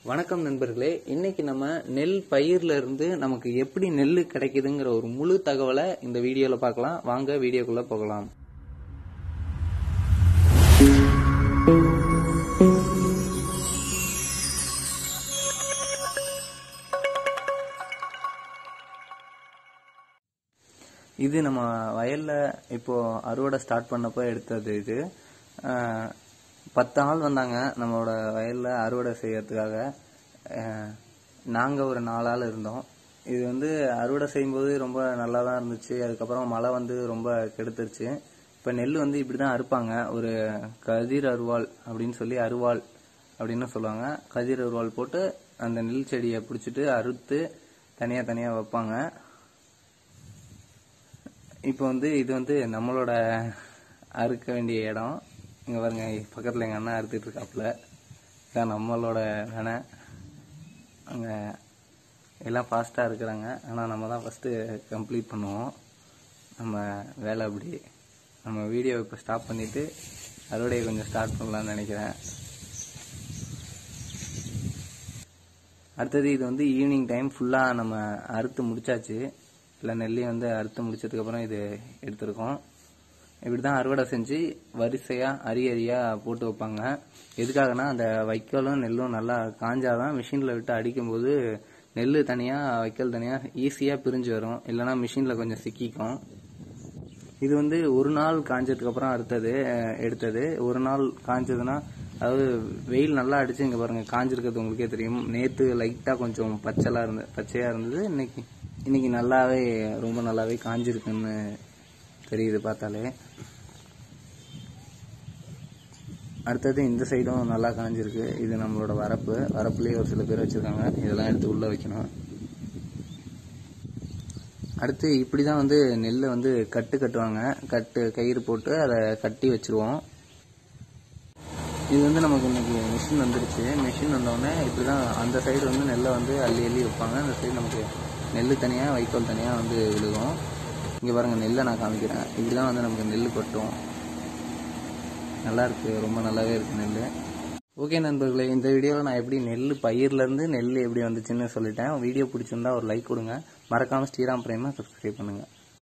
வணக்கம் நண்பர்களே இன்னைக்கு நம்ம நெல் பயிர்ல இருந்து நமக்கு எப்படி நெல் கிடைக்குதுங்கிற ஒரு முழு தகவலை இந்த வீடியோல பார்க்கலாம் வாங்க வீடியோக்குள்ள போகலாம் இது நம்ம வயல்ல இப்போ அறுவடை ஸ்டார்ட் பண்ணப்போ எடுத்தது இது அஹ், பத்து ஆள் வந்தாங்க நம்மளோட வயல்ல அறுவடை செய்யறதுக்காக அஹ், நாங்க ஒரு நாலு ஆள் இருந்தோம் இது வந்து அறுவடை செய்யும்போது ரொம்ப நல்லா தான் இருந்துச்சு அதுக்கப்புறம் மழை வந்து ரொம்ப கெடுத்துருச்சு இப்போ நெல் வந்து இப்படி தான் அறுப்பாங்க ஒரு கதிர் அருவாள் அப்படின்னு சொல்லி அருவாள் அப்படின்னு சொல்லுவாங்க கதிர் அருவாள் போட்டு அந்த நெல் செடியை பிடிச்சிட்டு அறுத்து தனியாக தனியாக வைப்பாங்க இப்போ வந்து இது வந்து நம்மளோட அறுக்க வேண்டிய இடம் இங்க பாருங்க பக்கத்துல எங்க அண்ணா அறுத்துட்டு இருக்காப்புல இதான் நம்மளோட வேணை அங்க எல்லாம் ஃபாஸ்டா இருக்கிறாங்க ஆனா நம்ம தான் ஃபர்ஸ்ட் கம்ப்ளீட் பண்ணுவோம் நம்ம வேலை அப்படி நம்ம வீடியோ இப்போ ஸ்டாப் பண்ணிட்டு அறுவடையை கொஞ்சம் ஸ்டார்ட் பண்ணலாம்னு நினைக்கிறேன் அடுத்தது இது வந்து ஈவினிங் டைம் ஃபுல்லாக நம்ம அறுத்து முடிச்சாச்சு இல்லை நெல்லையும் வந்து அறுத்து முடிச்சதுக்கப்புறம் இது எடுத்திருக்கோம் இப்படி தான் அறுவடை செஞ்சு வரிசையாக அரி அரியாக போட்டு வைப்பாங்க எதுக்காகனா அந்த வைக்கோலும் நெல்லும் நல்லா காஞ்சாதான் மிஷினில் விட்டு அடிக்கும்போது நெல் தனியாக வைக்கோல் தனியாக ஈஸியாக பிரிஞ்சு வரும் இல்லைன்னா மிஷினில் கொஞ்சம் சிக்கிக்கும் இது வந்து ஒரு நாள் காஞ்சதுக்கு அப்புறம் அறுத்தது அஹ், எடுத்தது ஒரு நாள் காஞ்சதுன்னா அதாவது வெயில் நல்லா அடிச்சு இங்க பாருங்க காஞ்சிருக்கிறது உங்களுக்கே தெரியும் நேத்து லைட்டா கொஞ்சம் பச்சலா இருந்தது பச்சையா இருந்தது இன்னைக்கு இன்னைக்கு நல்லாவே ரொம்ப நல்லாவே காஞ்சிருக்குன்னு தெரியுது பார்த்தாலே அடுத்தது இந்த சைடும் நல்லா காஞ்சிருக்கு இது நம்மளோட வரப்பு வரப்புலயே ஒரு சில பேர் வச்சிருக்காங்க இதெல்லாம் எடுத்து உள்ள வைக்கணும் அடுத்து இப்படி தான் வந்து நெல்லை வந்து கட்டு கட்டுவாங்க கட்டு கயிறு போட்டு அதை கட்டி வச்சிருவோம் இது வந்து நமக்கு இன்னைக்கு மிஷின் வந்துருச்சு மிஷின் வந்தோடனே இப்படி தான் அந்த சைடு வந்து நெல்லை வந்து அள்ளி அள்ளி வைப்பாங்க அந்த சைடு நமக்கு நெல் தனியாக வைக்கோல் தனியாக வந்து விழுகும் இங்கே பாருங்க நெல்லை நான் காமிக்கிறேன் இப்படி தான் வந்து நமக்கு நெல் கொட்டும் நல்லா இருக்கு ரொம்ப நல்லாவே இருக்கு நெல் ஓகே நண்பர்களே இந்த வீடியோவில் நான் எப்படி நெல் பயிர்லேருந்து நெல் எப்படி வந்துச்சுன்னு சொல்லிட்டேன் வீடியோ பிடிச்சிருந்தா ஒரு லைக் கொடுங்க மறக்காம ஸ்ரீராம் பிரேமா சப்ஸ்கிரைப் பண்ணுங்க